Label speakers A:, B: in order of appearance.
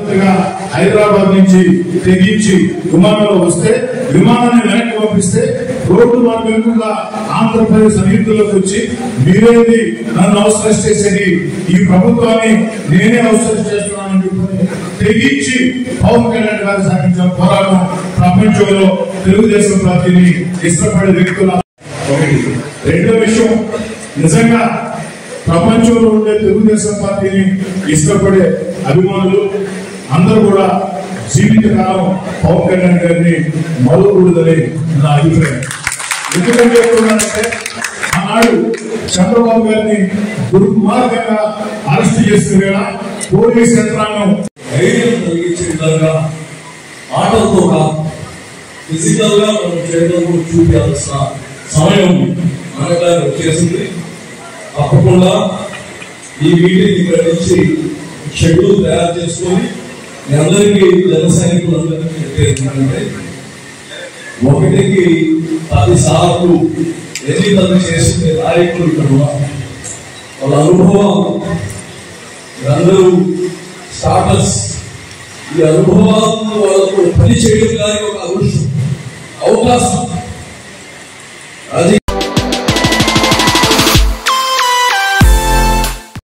A: జాగ్రత్తగా హైదరాబాద్ నుంచి తెగించి విమానంలో వస్తే విమానాన్ని వెనక్కి పంపిస్తే రోడ్డు మార్గంగా ఆంధ్రప్రదేశ్ సన్నిహితులకు వచ్చి మీరేంది నన్ను అవసరం చేసేది ఈ ప్రభుత్వాన్ని నేనే అవసరం చేస్తున్నానని చెప్పి తెగించి పవన్ కళ్యాణ్ గారు సాగించిన పోరాటం ప్రపంచంలో తెలుగుదేశం పార్టీని ఇష్టపడే వ్యక్తుల ఒకటి రెండో విషయం నిజంగా ప్రపంచంలో ఉండే తెలుగుదేశం పార్టీని ఇష్టపడే అభిమానులు అందరూ కూడా జీవితకాలం పవన్ కళ్యాణ్ గారిని మరవకూడదని నా అభిప్రాయం ఎందుకంటే చెప్తున్నానంటే ఆనాడు చంద్రబాబు గారిని దుర్మార్గంగా అరెస్ట్ చేసిన వేళ పోలీస్ యంత్రాంగం
B: ధైర్యం కలిగించే విధంగా ఆటలతో కాదు ఫిజికల్ గా మనం చేయడం కూడా చూపించాల్సిన సమయం మనగా వచ్చేసింది తప్పకుండా ఈ మీటింగ్ ఇక్కడ నుంచి షెడ్యూల్ తయారు చేసుకొని మీ అందరికీ జన సైనికులందరికీ చెప్పేది ఏంటంటే ఒకటికి పది సార్లు ఎన్నికలు చేసిన నాయకులు ఇక్కడ ఉన్నారు వాళ్ళ అనుభవం అందరూ స్టార్టర్స్ ఈ అనుభవాలను వాళ్ళకు పని చేయడం కానీ ఒక అదృష్టం అవకాశం